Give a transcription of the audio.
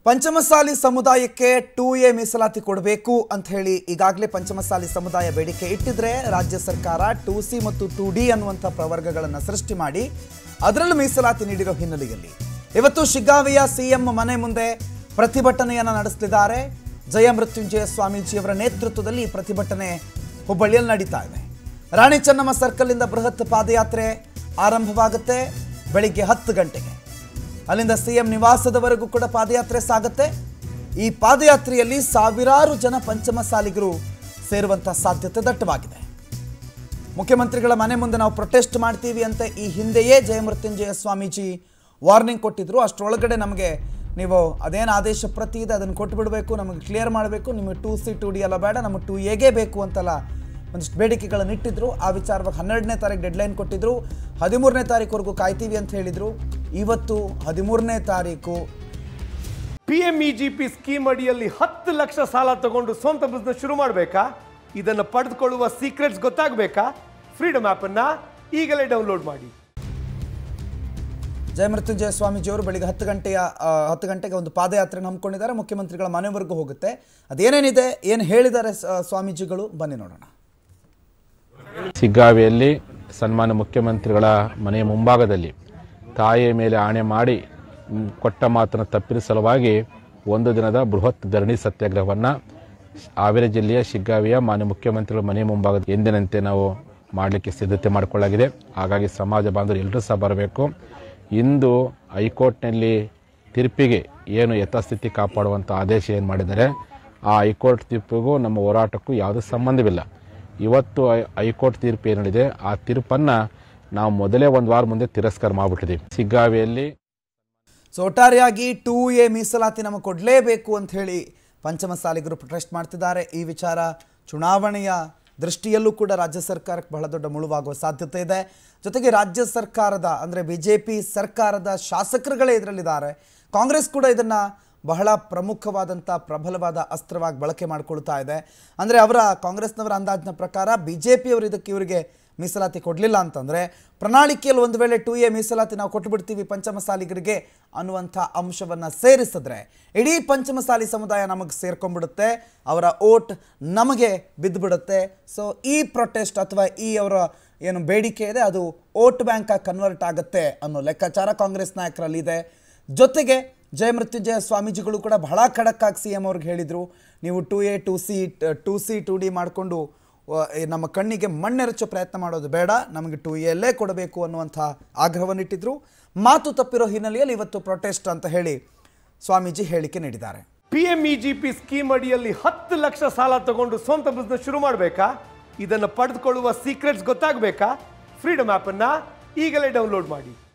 ಪಂಚಮಸಾಲಿ ಸಮುದಾಯಕ್ಕೆ two A ಮೀಸಲಾತಿ ಕೊಡಬೇಕು ಅಂತ ಹೇಳಿ ಈಗಾಗಲೇ ಪಂಚಮಸಾಲಿ ಸಮುದಾಯ ಬೇಡಿಕೆ ಇಟ್ಟಿದ್ರೆ ರಾಜ್ಯ ಸರ್ಕಾರ ಟೂ ಸಿ ಮತ್ತು ಟೂ ಡಿ ಅನ್ನುವಂಥ ಪ್ರವರ್ಗಗಳನ್ನು ಸೃಷ್ಟಿ ಮಾಡಿ ಅದರಲ್ಲೂ ಮೀಸಲಾತಿ ನೀಡಿರೋ ಹಿನ್ನೆಲೆಯಲ್ಲಿ ಇವತ್ತು ಶಿಗ್ಗಾವಿಯ ಸಿಎಂ ಮನೆ ಮುಂದೆ ಪ್ರತಿಭಟನೆಯನ್ನು ನಡೆಸಲಿದ್ದಾರೆ ಜಯ ಮೃತ್ಯುಂಜಯ ಸ್ವಾಮೀಜಿಯವರ ನೇತೃತ್ವದಲ್ಲಿ ಈ ಪ್ರತಿಭಟನೆ ಹುಬ್ಬಳ್ಳಿಯಲ್ಲಿ ನಡೀತಾ ಇದೆ ರಾಣಿ ಚೆನ್ನಮ್ಮ ಸರ್ಕಲ್ನಿಂದ ಬೃಹತ್ ಪಾದಯಾತ್ರೆ ಆರಂಭವಾಗುತ್ತೆ ಬೆಳಿಗ್ಗೆ ಹತ್ತು ಗಂಟೆಗೆ ಅಲ್ಲಿಂದ ಸಿಎಂ ನಿವಾಸದವರೆಗೂ ಕೂಡ ಪಾದಯಾತ್ರೆ ಸಾಗುತ್ತೆ ಈ ಪಾದಯಾತ್ರೆಯಲ್ಲಿ ಸಾವಿರಾರು ಜನ ಪಂಚಮಸಾಲಿಗರು ಸೇರುವಂಥ ಸಾಧ್ಯತೆ ದಟ್ಟವಾಗಿದೆ ಮುಖ್ಯಮಂತ್ರಿಗಳ ಮನೆ ಮುಂದೆ ನಾವು ಪ್ರೊಟೆಸ್ಟ್ ಮಾಡ್ತೀವಿ ಅಂತ ಈ ಹಿಂದೆಯೇ ಜಯಮೃತ್ಯುಂಜಯ ಸ್ವಾಮೀಜಿ ವಾರ್ನಿಂಗ್ ಕೊಟ್ಟಿದ್ರು ಅಷ್ಟರೊಳಗಡೆ ನಮಗೆ ನೀವು ಅದೇನು ಆದೇಶ ಪ್ರತಿ ಇದೆ ಅದನ್ನು ಕೊಟ್ಟು ಬಿಡಬೇಕು ನಮಗೆ ಕ್ಲಿಯರ್ ಮಾಡಬೇಕು ನಿಮಗೆ ಟೂ ಸಿ ಟು ಡಿ ಎಲ್ಲ ಬೇಡ ನಮಗೆ ಟೂ ಎಗೆ ಬೇಕು ಅಂತೆಲ್ಲ ಒಂದಿಷ್ಟು ಬೇಡಿಕೆಗಳನ್ನು ಇಟ್ಟಿದ್ರು ಆ ವಿಚಾರವಾಗಿ ಹನ್ನೆರಡನೇ ತಾರೀಕು ಡೆಡ್ಲೈನ್ ಕೊಟ್ಟಿದ್ರು ಹದಿಮೂರನೇ ತಾರೀಕುವರೆಗೂ ಕಾಯ್ತೀವಿ ಅಂತ ಹೇಳಿದರು ಇವತ್ತು ಹದಿಮೂರನೇ ತಾರೀಕು P M E G P scheme ಅಡಿಯಲ್ಲಿ ಹತ್ತು ಲಕ್ಷ ಸಾಲ ತಗೊಂಡು ಸ್ವಂತ ಬಿಸ್ನೆಸ್ ಶುರು ಮಾಡಬೇಕಾ ಇದನ್ನು ಪಡೆದುಕೊಳ್ಳುವ ಸೀಕ್ರೆಟ್ಸ್ ಗೊತ್ತಾಗಬೇಕಾ ಫ್ರೀಡಮ್ ಆ್ಯಪನ್ನು ಈಗಲೇ ಡೌನ್ಲೋಡ್ ಮಾಡಿ ಜಯಮೃತ್ಯುಂಜಯ ಸ್ವಾಮೀಜಿಯವರು ಬೆಳಿಗ್ಗೆ ಹತ್ತು ಗಂಟೆಯ ಆ, ಹತ್ತು ಗಂಟೆಗೆ ಒಂದು ಪಾದಯಾತ್ರೆ ಹಮ್ಮಿಕೊಂಡಿದ್ದಾರೆ ಮುಖ್ಯಮಂತ್ರಿಗಳ ಮನೆವರೆಗೂ ಹೋಗುತ್ತೆ ಅದೇನೇನಿದೆ ಏನು ಹೇಳಿದ್ದಾರೆ ಸ- ಸ್ವಾಮೀಜಿಗಳು ಬನ್ನಿ ನೋಡೋಣ ಸಿಗ್ಗಾವಿಯಲ್ಲಿ ಸನ್ಮಾನ್ಯ ಮುಖ್ಯಮಂತ್ರಿಗಳ ಮನೆಯ ಮುಂಭಾಗದಲ್ಲಿ ತಾಯಿಯ ಮೇಲೆ ಆಣೆ ಮಾಡಿ ಮ್, ಕೊಟ್ಟ ಮಾತನ್ನು ತಪ್ಪಿದ ಸಲುವಾಗಿ ಒಂದು ದಿನದ ಬೃಹತ್ ಧರಣಿ ಸತ್ಯಾಗ್ರಹವನ್ನು ಹಾವೇರಿ ಜಿಲ್ಲೆಯ ಶಿಗ್ಗಾವಿಯ ಮಾನ್ಯ ಮುಖ್ಯಮಂತ್ರಿಗಳ ಮನೆಯ ಮುಂಭಾಗದ ಎಂದಿನಂತೆ ನಾವು ಮಾಡಲಿಕ್ಕೆ ಸಿದ್ಧತೆ ಮಾಡಿಕೊಳ್ಳಾಗಿದೆ ಹಾಗಾಗಿ ಸಮಾಜ ಬಾಂಧವರು ಎಲ್ಲರೂ ಸಹ ಬರಬೇಕು ಇಂದು ಹೈಕೋರ್ಟ್ನಲ್ಲಿ ತೀರ್ಪಿಗೆ ಏನು ಯಥಾಸ್ಥಿತಿ ಕಾಪಾಡುವಂಥ ಆದೇಶ ಏನು ಮಾಡಿದ್ದಾರೆ ಆ ಹೈಕೋರ್ಟ್ ತೀರ್ಪಿಗೂ ನಮ್ಮ ಹೋರಾಟಕ್ಕೂ ಯಾವುದೇ ಸಂಬಂಧವಿಲ್ಲ ಇವತ್ತು ಹೈ- ಹೈಕೋರ್ಟ್ ತೀರ್ಪು ಏನಿದೆ ಆ ತೀರ್ಪನ್ನು ನಾವು ಮೊದಲೇ ಒಂದು ವಾರ ಮುಂದೆ ತಿರಸ್ಕಾರ ಮಾಡಿಬಿಟ್ಟಿದ್ದೀವಿ ಸಿಗ್ಗಾವಿಯಲ್ಲಿ ಸೊ ಒಟ್ಟಾರೆಯಾಗಿ ಟೂ ಎ ಮೀಸಲಾತಿ ನಮಗೆ ಕೊಡಲೇಬೇಕು ಅಂತ ಹೇಳಿ ಪಂಚಮಸಾಲಿಗರು ಪ್ರೊಟೆಸ್ಟ್ ಮಾಡ್ತಿದ್ದಾರೆ ಈ ವಿಚಾರ ಚುನಾವಣೆಯ ದೃಷ್ಟಿಯಲ್ಲೂ ಕೂಡ ರಾಜ್ಯ ಸರ್ಕಾರಕ್ಕೆ ಬಹಳ ದೊಡ್ಡ ಮುಳುವಾಗುವ ಸಾಧ್ಯತೆ ಇದೆ ಜೊತೆಗೆ ರಾಜ್ಯ ಸರ್ಕಾರದ ಅಂದರೆ ಬಿ ಜೆ ಪಿ ಸರ್ಕಾರದ ಶಾಸಕರುಗಳೇ ಇದರಲ್ಲಿದ್ದಾರೆ ಕಾಂಗ್ರೆಸ್ ಕೂಡ ಇದನ್ನು ಬಹಳ ಪ್ರಮುಖವಾದಂಥ ಪ್ರಬಲವಾದ ಅಸ್ತ್ರವಾಗಿ ಬಳಕೆ ಮಾಡಿಕೊಳ್ತಾ ಇದೆ ಅಂದರೆ ಅವರ ಕಾಂಗ್ರೆಸ್ನವರ ಅಂದಾಜಿನ ಪ್ರಕಾರ ಬಿ ಜೆ ಪಿಯವರು ಇದಕ್ಕೆ ಇವರಿಗೆ ಮೀಸಲಾತಿ ಕೊಡಲಿಲ್ಲ ಅಂತಂದರೆ ಪ್ರಣಾಳಿಕೆಯಲ್ಲಿ ಒಂದು ವೇಳೆ ಟು ಎ ಮೀಸಲಾತಿ ನಾವು ಕೊಟ್ಟುಬಿಡ್ತೀವಿ ಪಂಚಮಸಾಲಿಗರಿಗೆ ಅನ್ನುವಂಥ ಅಂಶವನ್ನು ಸೇರಿಸಿದ್ರೆ ಇಡೀ ಪಂಚಮಸಾಲಿ ಸಮುದಾಯ ನಮಗೆ ಸೇರ್ಕೊಂಡ್ಬಿಡುತ್ತೆ ಅವರ ಓಟ್ ನಮಗೆ ಬಿದ್ದುಬಿಡುತ್ತೆ ಸೊ ಈ ಪ್ರೊಟೆಸ್ಟ್ ಅಥವಾ ಈ ಅವರ ಏನು ಬೇಡಿಕೆ ಇದೆ ಅದು ಓಟ್ ಬ್ಯಾಂಕಾಗಿ ಕನ್ವರ್ಟ್ ಆಗುತ್ತೆ ಅನ್ನೋ ಲೆಕ್ಕಾಚಾರ ಕಾಂಗ್ರೆಸ್ ನಾಯಕರಲ್ಲಿದೆ ಜೊತೆಗೆ ಜಯಮೃತ್ಯುಂಜಯ ಸ್ವಾಮೀಜಿಗಳು ಕೂಡ ಬಹಳ ಖಡಕ್ಕಾಗಿ ಸಿ ಎಂ ಅವ್ರಿಗೆ ಹೇಳಿದರು ನೀವು two A two C two C two D ಮಾಡಿಕೊಂಡು ನಮ್ಮ ಕಣ್ಣಿಗೆ ಮಣ್ಣೆರಚೋ ಪ್ರಯತ್ನ ಮಾಡೋದು ಬೇಡ ನಮಗೆ ಟು ಎಲ್ಲೇ ಕೊಡಬೇಕು ಅನ್ನುವಂಥ ಆಗ್ರಹವನ್ನಿಟ್ಟಿದ್ರು ಮಾತು ತಪ್ಪಿರೋ ಹಿನ್ನೆಲೆಯಲ್ಲಿ ಇವತ್ತು ಪ್ರೊಟೆಸ್ಟ್ ಅಂತ ಹೇಳಿ ಸ್ವಾಮೀಜಿ ಹೇಳಿಕೆ ನೀಡಿದ್ದಾರೆ P M E G P scheme ಅಡಿಯಲ್ಲಿ ಹತ್ತು ಲಕ್ಷ ಸಾಲ ತಗೊಂಡು ಸ್ವಂತ ಬಿಸ್ನೆಸ್ ಶುರು ಮಾಡಬೇಕಾ ಇದನ್ನು ಪಡೆದುಕೊಳ್ಳುವ ಸೀಕ್ರೆಟ್ಸ್ ಗೊತ್ತಾಗಬೇಕಾ ಫ್ರೀಡಮ್ ಆ್ಯಪನ್ನು ಈಗಲೇ ಡೌನ್ಲೋಡ್ ಮಾಡಿ